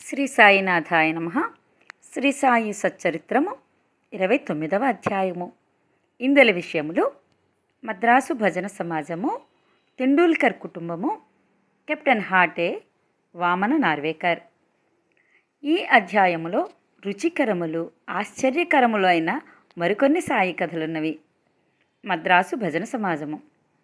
శ్రీ సాయినాథాయ నమ శ్రీ సాయి సచ్చరిత్రము ఇరవై తొమ్మిదవ అధ్యాయము ఇందలి విషయములు మద్రాసు భజన సమాజము తెండూల్కర్ కుటుంబము కెప్టెన్ హాటే వామన నార్వేకర్ ఈ అధ్యాయములో రుచికరములు ఆశ్చర్యకరములు అయిన మరికొన్ని సాయి కథలున్నవి మద్రాసు భజన సమాజము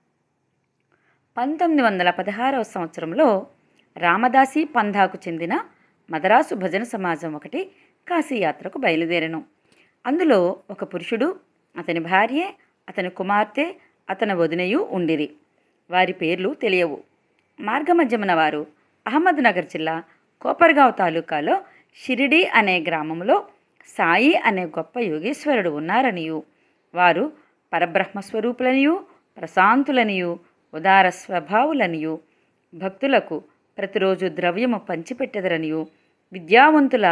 పంతొమ్మిది వందల పదహారవ సంవత్సరంలో రామదాసి పంధాకు చెందిన మదరాసు భజన సమాజం ఒకటి కాశీయాత్రకు బయలుదేరెను అందులో ఒక పురుషుడు అతని భార్యే అతని కుమార్తె అతని వదినయు ఉండిరి వారి పేర్లు తెలియవు మార్గమధ్యమున వారు అహ్మద్నగర్ జిల్లా కోపర్గావ్ తాలూకాలో షిరిడి అనే గ్రామంలో సాయి అనే గొప్ప యోగేశ్వరుడు ఉన్నారనియు వారు పరబ్రహ్మస్వరూపులనియు ప్రశాంతులనియు ఉదార స్వభావులనియు భక్తులకు ప్రతిరోజు ద్రవ్యము పంచిపెట్టెదరనియు విద్యావంతుల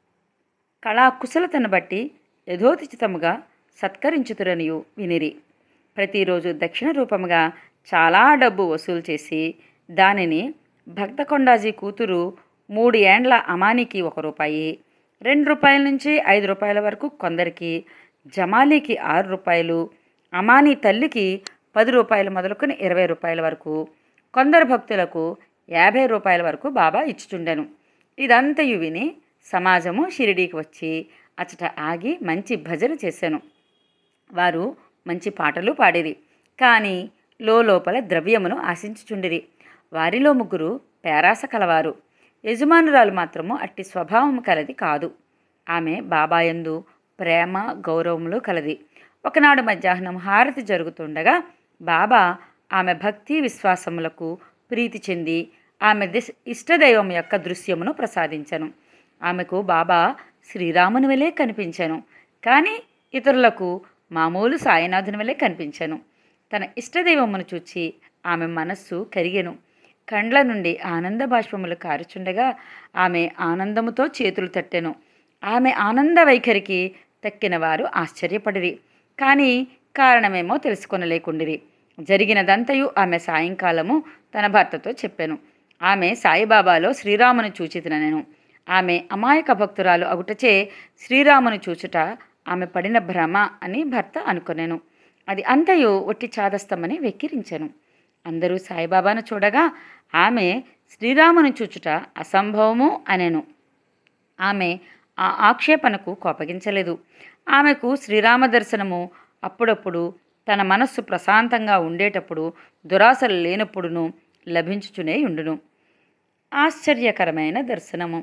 కళాకుశలతను బట్టి యథోచితముగా సత్కరించుతురనియు వినిరి ప్రతిరోజు దక్షిణ రూపముగా చాలా డబ్బు వసూలు చేసి దానిని భక్తకొండాజీ కూతురు మూడు ఏండ్ల అమానికి ఒక రూపాయి రెండు రూపాయల నుంచి ఐదు రూపాయల వరకు కొందరికి జమాలీకి ఆరు రూపాయలు అమానీ తల్లికి పది రూపాయలు మొదలుకొని ఇరవై రూపాయల వరకు కొందరు భక్తులకు యాభై రూపాయల వరకు బాబా ఇచ్చుచుండెను ఇదంతయు విని సమాజము షిరిడీకి వచ్చి అచట ఆగి మంచి భజన చేశాను వారు మంచి పాటలు పాడిరి కానీ లోపల ద్రవ్యమును ఆశించుచుండిరి వారిలో ముగ్గురు పేరాస కలవారు యజమానురాలు మాత్రము అట్టి స్వభావం కలది కాదు ఆమె బాబాయందు ప్రేమ గౌరవములు కలది ఒకనాడు మధ్యాహ్నం హారతి జరుగుతుండగా బాబా ఆమె భక్తి విశ్వాసములకు ప్రీతి చెంది ఆమె దిశ ఇష్టదైవం యొక్క దృశ్యమును ప్రసాదించను ఆమెకు బాబా శ్రీరాముని వలె కనిపించాను కానీ ఇతరులకు మామూలు సాయినాథుని వలె కనిపించాను తన ఇష్టదైవమును చూచి ఆమె మనస్సు కరిగెను కండ్ల నుండి ఆనంద బాష్పములు కారుచుండగా ఆమె ఆనందముతో చేతులు తట్టెను ఆమె ఆనంద వైఖరికి తక్కిన వారు ఆశ్చర్యపడిరి కానీ కారణమేమో తెలుసుకొనలేకుండిరి జరిగినదంతయు ఆమె సాయంకాలము తన భర్తతో చెప్పాను ఆమె సాయిబాబాలో శ్రీరామును చూచితినెను ఆమె అమాయక భక్తురాలు అగుటచే శ్రీరామును చూచుట ఆమె పడిన భ్రమ అని భర్త అనుకొనెను అది అంతయు ఒట్టి చాదస్తమని వెక్కిరించెను అందరూ సాయిబాబాను చూడగా ఆమె శ్రీరామును చూచుట అసంభవము అనెను ఆమె ఆ ఆక్షేపణకు కోపగించలేదు ఆమెకు శ్రీరామ దర్శనము అప్పుడప్పుడు తన మనస్సు ప్రశాంతంగా ఉండేటప్పుడు దురాశలు లేనప్పుడును లభించుచునే ఉండును ఆశ్చర్యకరమైన దర్శనము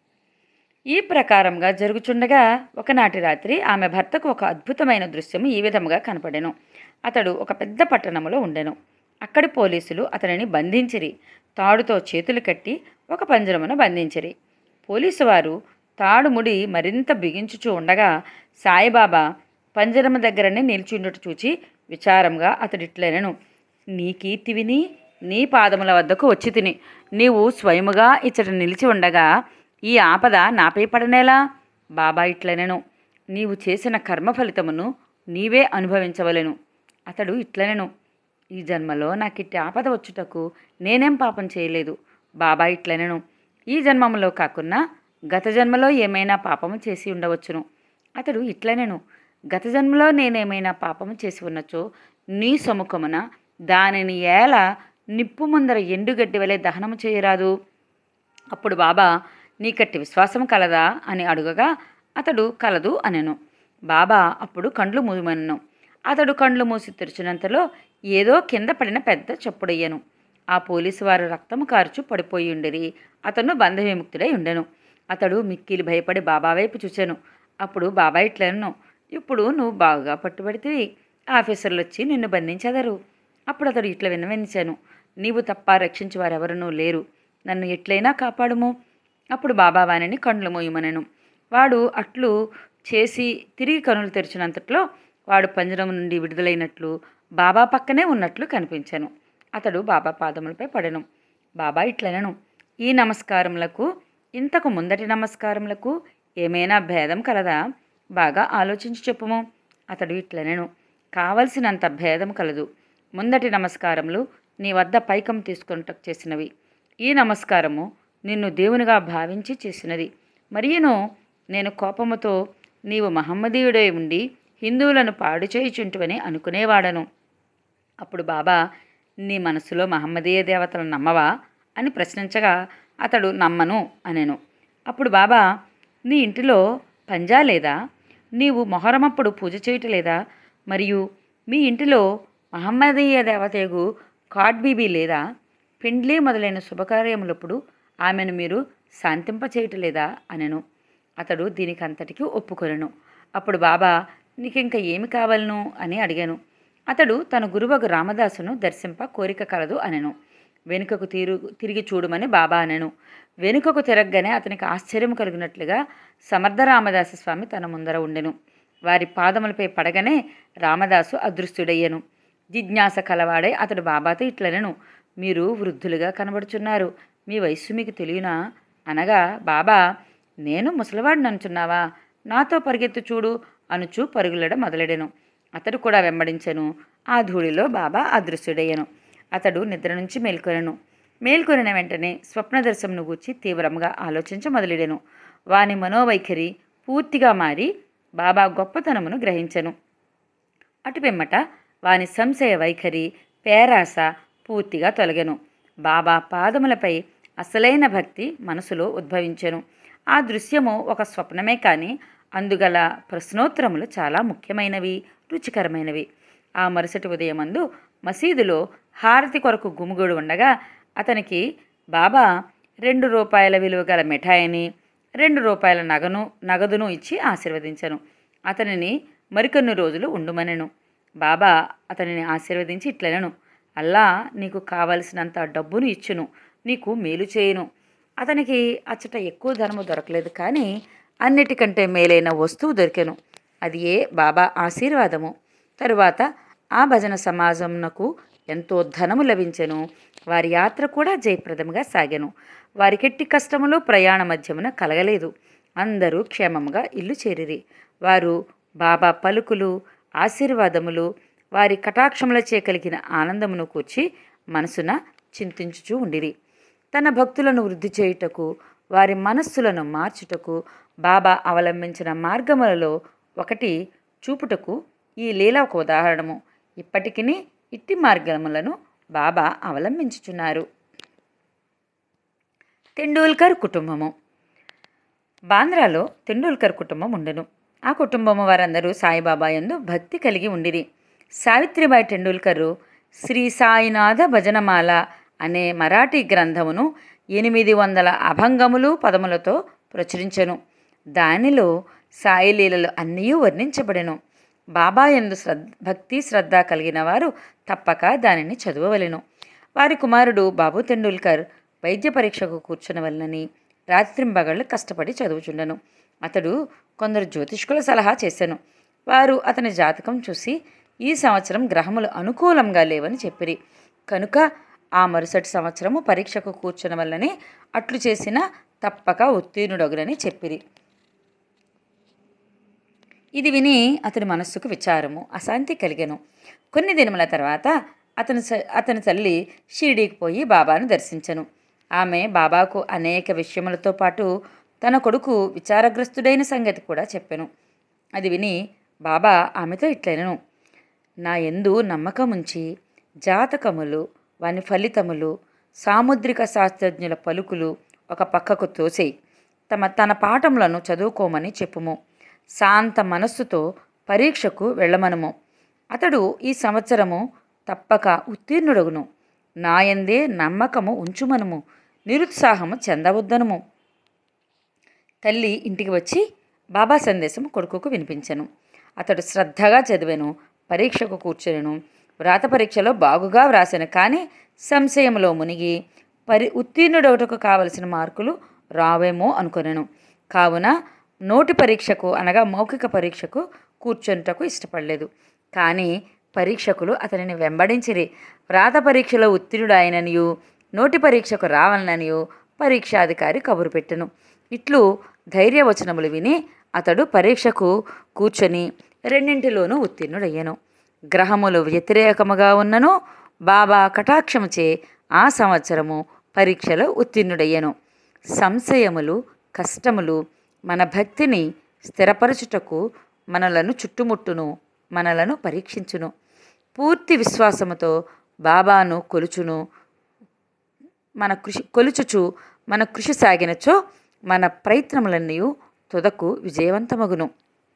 ఈ ప్రకారంగా జరుగుచుండగా ఒకనాటి రాత్రి ఆమె భర్తకు ఒక అద్భుతమైన దృశ్యము ఈ విధముగా కనపడెను అతడు ఒక పెద్ద పట్టణములో ఉండెను అక్కడి పోలీసులు అతనిని బంధించిరి తాడుతో చేతులు కట్టి ఒక పంజరమును బంధించిరి పోలీసు వారు తాడు ముడి మరింత బిగించుచూ ఉండగా సాయిబాబా పంజరము దగ్గరనే నిలిచిండుట చూచి విచారంగా అతడిట్లనెను నీ కీర్తి విని నీ పాదముల వద్దకు వచ్చి తిని నీవు స్వయముగా ఇచ్చట నిలిచి ఉండగా ఈ ఆపద నాపై పడనేలా బాబా ఇట్లనెను నీవు చేసిన కర్మ ఫలితమును నీవే అనుభవించవలెను అతడు ఇట్లనెను ఈ జన్మలో నాకిట్టి ఆపద వచ్చుటకు నేనేం పాపం చేయలేదు బాబా ఇట్లనెను ఈ జన్మములో కాకున్నా గత జన్మలో ఏమైనా పాపము చేసి ఉండవచ్చును అతడు ఇట్లనెను గత జన్మలో నేనేమైనా పాపము చేసి ఉన్నచో నీ సముఖమున దానిని ఏల నిప్పు ముందర ఎండుగడ్డి వలె దహనము చేయరాదు అప్పుడు బాబా నీకట్టి విశ్వాసం కలదా అని అడుగగా అతడు కలదు అనెను బాబా అప్పుడు కండ్లు మూయమనను అతడు కండ్లు మూసి తెరిచినంతలో ఏదో కింద పడిన పెద్ద చప్పుడయ్యను ఆ పోలీసు వారు రక్తము కార్చు పడిపోయి ఉండిరి అతను బంధ విముక్తుడై ఉండెను అతడు మిక్కిలి భయపడి బాబా వైపు చూశాను అప్పుడు బాబా ఇట్లను ఇప్పుడు నువ్వు బాగా పట్టుబడితే ఆఫీసర్లు వచ్చి నిన్ను బంధించెదరు అప్పుడు అతడు ఇట్లా విన్నవించాను నీవు తప్ప రక్షించి వారెవరనూ లేరు నన్ను ఎట్లయినా కాపాడుము అప్పుడు బాబా వాణిని కండ్లు మోయమనెను వాడు అట్లు చేసి తిరిగి కనులు తెరిచినంతట్లో వాడు పంజరం నుండి విడుదలైనట్లు బాబా పక్కనే ఉన్నట్లు కనిపించాను అతడు బాబా పాదములపై పడెను బాబా ఇట్లనెను ఈ నమస్కారములకు ఇంతకు ముందటి నమస్కారములకు ఏమైనా భేదం కలదా బాగా ఆలోచించి చెప్పుము అతడు ఇట్లనెను కావలసినంత భేదం కలదు ముందటి నమస్కారములు నీ వద్ద పైకం తీసుకొనుటకు చేసినవి ఈ నమస్కారము నిన్ను దేవునిగా భావించి చేసినది మరియును నేను కోపముతో నీవు మహమ్మదీయుడై ఉండి హిందువులను పాడు చేయుచుంటువని అనుకునేవాడను అప్పుడు బాబా నీ మనసులో మహమ్మదీయ దేవతలను నమ్మవా అని ప్రశ్నించగా అతడు నమ్మను అనెను అప్పుడు బాబా నీ ఇంటిలో పంజా లేదా నీవు మొహరమప్పుడు పూజ చేయటలేదా మరియు మీ ఇంటిలో మహమ్మదీయ దేవతయగు కాడ్ బీబీ లేదా పెండ్లి మొదలైన శుభకార్యములప్పుడు ఆమెను మీరు శాంతింప చేయటలేదా అనెను అతడు దీనికి అంతటికీ ఒప్పుకొనెను అప్పుడు బాబా నీకింక ఏమి కావాలను అని అడిగాను అతడు తన గురువగు రామదాసును దర్శింప కోరిక కలదు అనెను వెనుకకు తీరు తిరిగి చూడమని బాబా అనెను వెనుకకు తిరగగానే అతనికి ఆశ్చర్యం కలిగినట్లుగా సమర్థ రామదాస స్వామి తన ముందర ఉండెను వారి పాదములపై పడగానే రామదాసు అదృశ్యుడయ్యను జిజ్ఞాస కలవాడై అతడు బాబాతో ఇట్లనెను మీరు వృద్ధులుగా కనబడుచున్నారు మీ వయస్సు మీకు తెలియనా అనగా బాబా నేను ముసలివాడిని అనుచున్నావా నాతో పరిగెత్తు చూడు అనుచు పరుగులడ మొదలెడెను అతడు కూడా వెంబడించెను ఆ ధూళిలో బాబా అదృశ్యుడయ్యను అతడు నిద్ర నుంచి మేల్కొనెను మేల్కొనిన వెంటనే స్వప్న దర్శనమును గూర్చి తీవ్రంగా ఆలోచించ మొదలెడెను వాని మనోవైఖరి పూర్తిగా మారి బాబా గొప్పతనమును గ్రహించెను అటు పిమ్మట వాని సంశయ వైఖరి పేరాస పూర్తిగా తొలగెను బాబా పాదములపై అసలైన భక్తి మనసులో ఉద్భవించెను ఆ దృశ్యము ఒక స్వప్నమే కానీ అందుగల ప్రశ్నోత్తరములు చాలా ముఖ్యమైనవి రుచికరమైనవి ఆ మరుసటి ఉదయమందు మసీదులో హారతి కొరకు గుమిగూడు ఉండగా అతనికి బాబా రెండు రూపాయల విలువ గల మిఠాయిని రెండు రూపాయల నగను నగదును ఇచ్చి ఆశీర్వదించను అతనిని మరికొన్ని రోజులు ఉండుమనెను బాబా అతనిని ఆశీర్వదించి ఇట్లనెను అల్లా నీకు కావలసినంత డబ్బును ఇచ్చును నీకు మేలు చేయును అతనికి అచ్చట ఎక్కువ ధనము దొరకలేదు కానీ అన్నిటికంటే మేలైన వస్తువు దొరికెను అది ఏ బాబా ఆశీర్వాదము తరువాత ఆ భజన సమాజమునకు ఎంతో ధనము లభించెను వారి యాత్ర కూడా జయప్రదముగా సాగెను వారికెట్టి కష్టములు ప్రయాణ మధ్యమున కలగలేదు అందరూ క్షేమముగా ఇల్లు చేరిరి వారు బాబా పలుకులు ఆశీర్వాదములు వారి కటాక్షములచే కలిగిన ఆనందమును కూర్చి మనసున చింతించుచూ ఉండిరి తన భక్తులను వృద్ధి చేయుటకు వారి మనస్సులను మార్చుటకు బాబా అవలంబించిన మార్గములలో ఒకటి చూపుటకు ఈ లీల ఒక ఉదాహరణము ఇప్పటికీ ఇట్టి మార్గములను బాబా అవలంబించుచున్నారు తెండూల్కర్ కుటుంబము బాంద్రాలో తెండూల్కర్ కుటుంబం ఉండెను ఆ కుటుంబము వారందరూ సాయిబాబా యందు భక్తి కలిగి ఉండిరి సావిత్రిబాయి టెండూల్కర్ శ్రీ సాయినాథ భజనమాల అనే మరాఠీ గ్రంథమును ఎనిమిది వందల అభంగములు పదములతో ప్రచురించెను దానిలో సాయి లీలలు అన్నీ వర్ణించబడెను బాబా ఎందు శ్రద్ధ భక్తి శ్రద్ధ కలిగిన వారు తప్పక దానిని చదవవలెను వారి కుమారుడు బాబు తెండూల్కర్ వైద్య పరీక్షకు కూర్చునవలనని రాత్రింబగళ్ళు కష్టపడి చదువుచుండెను అతడు కొందరు జ్యోతిష్కుల సలహా చేశాను వారు అతని జాతకం చూసి ఈ సంవత్సరం గ్రహములు అనుకూలంగా లేవని చెప్పిరి కనుక ఆ మరుసటి సంవత్సరము పరీక్షకు కూర్చున్న వల్లనే అట్లు చేసిన తప్పక ఉత్తీర్ణుడొగరని చెప్పిరి ఇది విని అతని మనస్సుకు విచారము అశాంతి కలిగెను కొన్ని దినముల తర్వాత అతని స- అతని తల్లి షిరిడీకి పోయి బాబాను దర్శించను ఆమె బాబాకు అనేక విషయములతో పాటు తన కొడుకు విచారగ్రస్తుడైన సంగతి కూడా చెప్పెను అది విని బాబా ఆమెతో ఇట్లనెను నా ఎందు నమ్మకముంచి జాతకములు వాని ఫలితములు సాముద్రిక శాస్త్రజ్ఞుల పలుకులు ఒక పక్కకు తోసేయి తమ తన పాఠములను చదువుకోమని చెప్పుము శాంత మనస్సుతో పరీక్షకు వెళ్ళమనుము అతడు ఈ సంవత్సరము తప్పక ఉత్తీర్ణుడగును నాయందే నమ్మకము ఉంచుమనుము నిరుత్సాహము చెందవద్దనుము తల్లి ఇంటికి వచ్చి బాబా సందేశం కొడుకుకు వినిపించెను అతడు శ్రద్ధగా చదివాను పరీక్షకు కూర్చునెను వ్రాత పరీక్షలో బాగుగా వ్రాసాను కానీ సంశయంలో మునిగి పరి ఉత్తీర్ణుడవుటకు కావలసిన మార్కులు రావేమో అనుకొనెను కావున నోటి పరీక్షకు అనగా మౌఖిక పరీక్షకు కూర్చుంటకు ఇష్టపడలేదు కానీ పరీక్షకులు అతనిని వెంబడించిరి వ్రాత పరీక్షలో ఉత్తీర్ణుడు ఆయననియు నోటి పరీక్షకు రావాలననియు పరీక్షాధికారి కబురు పెట్టెను ఇట్లు ధైర్యవచనములు విని అతడు పరీక్షకు కూర్చొని రెండింటిలోనూ ఉత్తీర్ణుడయ్యను గ్రహములు వ్యతిరేకముగా ఉన్నను బాబా కటాక్షముచే ఆ సంవత్సరము పరీక్షలో ఉత్తీర్ణుడయ్యను సంశయములు కష్టములు మన భక్తిని స్థిరపరచుటకు మనలను చుట్టుముట్టును మనలను పరీక్షించును పూర్తి విశ్వాసముతో బాబాను కొలుచును మన కృషి కొలుచుచు మన కృషి సాగినచో మన ప్రయత్నములన్నీ తుదకు విజయవంతమగును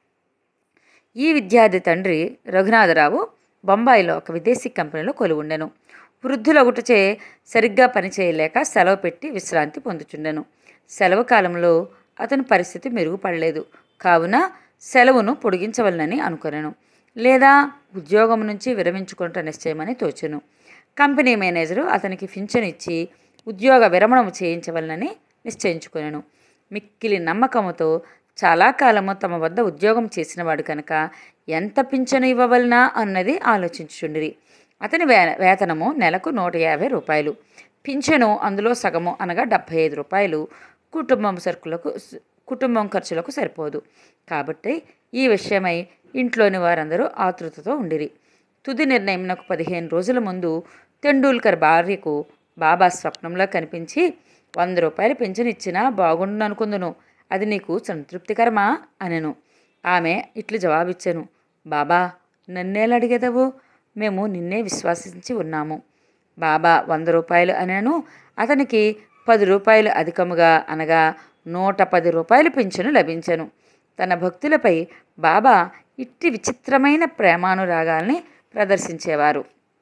ఈ విద్యార్థి తండ్రి రఘునాథరావు బొంబాయిలో ఒక విదేశీ కంపెనీలో కొలువుండెను వృద్ధులొకటిచే సరిగ్గా పనిచేయలేక సెలవు పెట్టి విశ్రాంతి పొందుచుండెను సెలవు కాలంలో అతని పరిస్థితి మెరుగుపడలేదు కావున సెలవును పొడిగించవలనని అనుకొనెను లేదా ఉద్యోగం నుంచి విరమించుకుంట నిశ్చయమని తోచెను కంపెనీ మేనేజరు అతనికి పింఛను ఇచ్చి ఉద్యోగ విరమణము చేయించవలనని నిశ్చయించుకొనెను మిక్కిలి నమ్మకముతో చాలా కాలము తమ వద్ద ఉద్యోగం చేసినవాడు కనుక ఎంత పింఛను ఇవ్వవలనా అన్నది ఆలోచించుచుండిరి అతని వే వేతనము నెలకు నూట యాభై రూపాయలు పింఛను అందులో సగము అనగా డెబ్భై ఐదు రూపాయలు కుటుంబం సరుకులకు కుటుంబం ఖర్చులకు సరిపోదు కాబట్టి ఈ విషయమై ఇంట్లోని వారందరూ ఆతృతతో ఉండిరి తుది నిర్ణయంకు పదిహేను రోజుల ముందు తెండూల్కర్ భార్యకు బాబా స్వప్నంలో కనిపించి వంద రూపాయలు పెన్షన్ ఇచ్చినా బాగుండు అనుకుందును అది నీకు సంతృప్తికరమా అనెను ఆమె ఇట్లు జవాబిచ్చాను బాబా నన్నేళ్ళు అడిగేదవు మేము నిన్నే విశ్వసించి ఉన్నాము బాబా వంద రూపాయలు అనను అతనికి పది రూపాయలు అధికముగా అనగా నూట పది రూపాయలు పింఛను లభించను తన భక్తులపై బాబా ఇట్టి విచిత్రమైన ప్రేమానురాగాల్ని ప్రదర్శించేవారు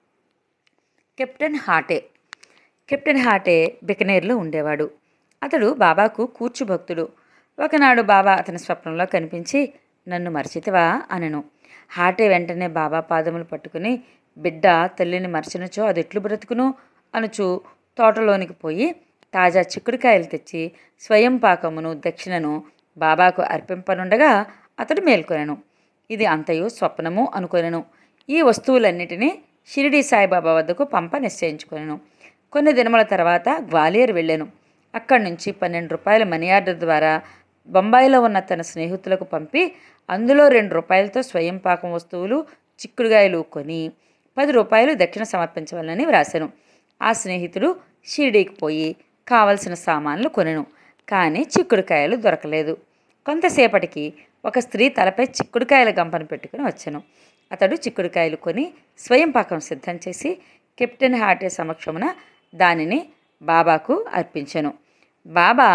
కెప్టెన్ హాటే కెప్టెన్ హాటే బికనేర్లో ఉండేవాడు అతడు బాబాకు కూర్చు భక్తుడు ఒకనాడు బాబా అతని స్వప్నంలో కనిపించి నన్ను మరచితివా అనెను హాటే వెంటనే బాబా పాదములు పట్టుకుని బిడ్డ తల్లిని మరచినచో అది ఎట్లు బ్రతుకును అనుచు తోటలోనికి పోయి తాజా చిక్కుడుకాయలు తెచ్చి స్వయం పాకమును దక్షిణను బాబాకు అర్పింపనుండగా అతడు మేల్కొనెను ఇది అంతయు స్వప్నము అనుకొనెను ఈ వస్తువులన్నిటినీ షిరిడి సాయిబాబా వద్దకు పంప నిశ్చయించుకొనెను కొన్ని దినముల తర్వాత గ్వాలియర్ వెళ్ళాను అక్కడి నుంచి పన్నెండు రూపాయల మనీ ఆర్డర్ ద్వారా బొంబాయిలో ఉన్న తన స్నేహితులకు పంపి అందులో రెండు రూపాయలతో స్వయం పాకం వస్తువులు చిక్కుడుగాయలు కొని పది రూపాయలు దక్షిణ సమర్పించవాలని వ్రాసాను ఆ స్నేహితుడు షిరిడీకి పోయి కావలసిన సామాన్లు కొనెను కానీ చిక్కుడుకాయలు దొరకలేదు కొంతసేపటికి ఒక స్త్రీ తలపై చిక్కుడుకాయల గంపను పెట్టుకుని వచ్చాను అతడు చిక్కుడుకాయలు కొని స్వయం పాకం సిద్ధం చేసి కెప్టెన్ హాటే సమక్షమున దానిని బాబాకు అర్పించెను బాబా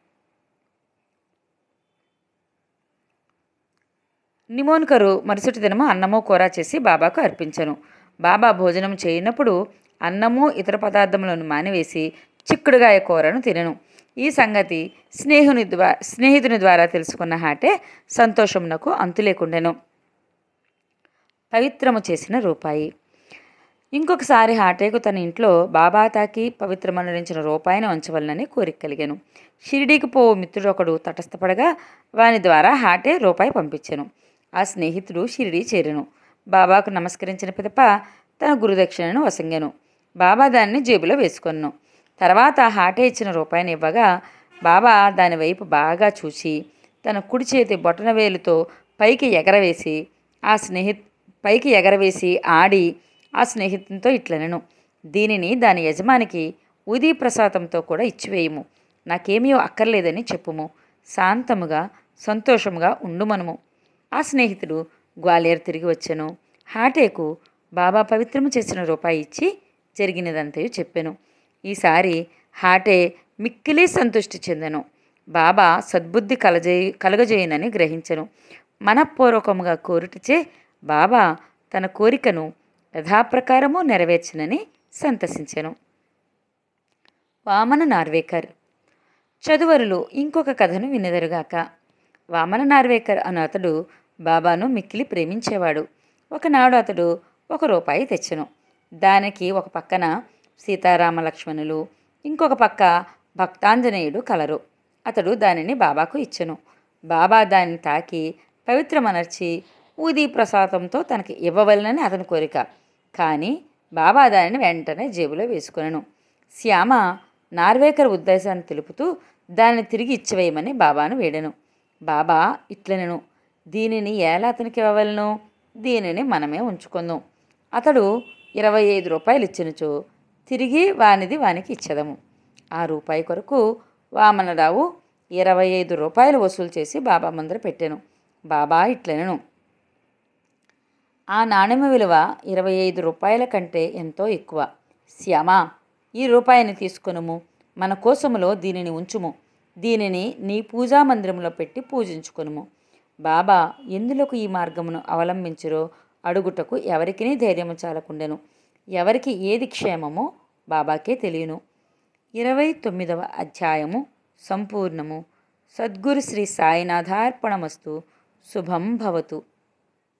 నిమోన్కరు మరుసటి దినము అన్నము కూర చేసి బాబాకు అర్పించను బాబా భోజనం చేయనప్పుడు అన్నము ఇతర పదార్థములను మానివేసి చిక్కుడుగాయ కూరను తినను ఈ సంగతి స్నేహుని ద్వారా స్నేహితుని ద్వారా తెలుసుకున్న హాటే సంతోషమునకు అంతు లేకుండెను పవిత్రము చేసిన రూపాయి ఇంకొకసారి హాటేకు తన ఇంట్లో బాబా తాకి పవిత్రమనురించిన రూపాయిని ఉంచవలనని కోరిక కలిగాను షిరిడీకి పోవు మిత్రుడు ఒకడు తటస్థపడగా వాని ద్వారా హాటే రూపాయి పంపించాను ఆ స్నేహితుడు షిరిడీ చేరెను బాబాకు నమస్కరించిన పిదప తన గురుదక్షిణను వసంగాను బాబా దాన్ని జేబులో వేసుకొను తర్వాత హాటే ఇచ్చిన రూపాయిని ఇవ్వగా బాబా దాని వైపు బాగా చూసి తన కుడి చేతి బొటన వేలుతో పైకి ఎగరవేసి ఆ స్నేహి పైకి ఎగరవేసి ఆడి ఆ స్నేహితునితో ఇట్లనెను దీనిని దాని యజమానికి ఉదీ ప్రసాదంతో కూడా ఇచ్చివేయము నాకేమీ అక్కర్లేదని చెప్పుము శాంతముగా సంతోషముగా ఉండుమనుము ఆ స్నేహితుడు గ్వాలియర్ తిరిగి వచ్చెను హాటేకు బాబా పవిత్రము చేసిన రూపాయి ఇచ్చి జరిగినదంతయు చెప్పెను ఈసారి హాటే మిక్కిలి సంతృష్టి చెందెను బాబా సద్బుద్ధి కలజేయి కలగజేయనని గ్రహించెను మనఃపూర్వకముగా కోరుటచే బాబా తన కోరికను యథాప్రకారము నెరవేర్చినని సంతసించెను వామన నార్వేకర్ చదువరులు ఇంకొక కథను వినెదరుగాక వామన నార్వేకర్ అను అతడు బాబాను మిక్కిలి ప్రేమించేవాడు ఒకనాడు అతడు ఒక రూపాయి తెచ్చెను దానికి ఒక పక్కన సీతారామ లక్ష్మణులు ఇంకొక పక్క భక్తాంజనేయుడు కలరు అతడు దానిని బాబాకు ఇచ్చెను బాబా దానిని తాకి పవిత్రమనర్చి ఊదీ ప్రసాదంతో తనకి ఇవ్వవలనని అతని కోరిక కానీ బాబా దానిని వెంటనే జేబులో వేసుకొనెను శ్యామ నార్వేకర్ ఉద్దేశాన్ని తెలుపుతూ దానిని తిరిగి ఇచ్చివేయమని బాబాను వేడెను బాబా ఇట్లనెను దీనిని ఎలా అతనికి ఇవ్వవలను దీనిని మనమే ఉంచుకుందాం అతడు ఇరవై ఐదు రూపాయలు ఇచ్చినచో తిరిగి వానిది వానికి ఇచ్చేదము ఆ రూపాయి కొరకు వామనరావు ఇరవై ఐదు రూపాయలు వసూలు చేసి బాబా ముందర పెట్టాను బాబా ఇట్లనను ఆ నాణెమ విలువ ఇరవై ఐదు రూపాయల కంటే ఎంతో ఎక్కువ శ్యామ ఈ రూపాయిని తీసుకొనుము మన కోసములో దీనిని ఉంచుము దీనిని నీ పూజా మందిరంలో పెట్టి పూజించుకొనుము బాబా ఎందులకు ఈ మార్గమును అవలంబించురో అడుగుటకు ఎవరికినీ ధైర్యము చాలకుండెను ఎవరికి ఏది క్షేమమో బాబాకే తెలియను ఇరవై తొమ్మిదవ అధ్యాయము సంపూర్ణము సద్గురు శ్రీ సాయినాథార్పణమస్తు శుభం భవతు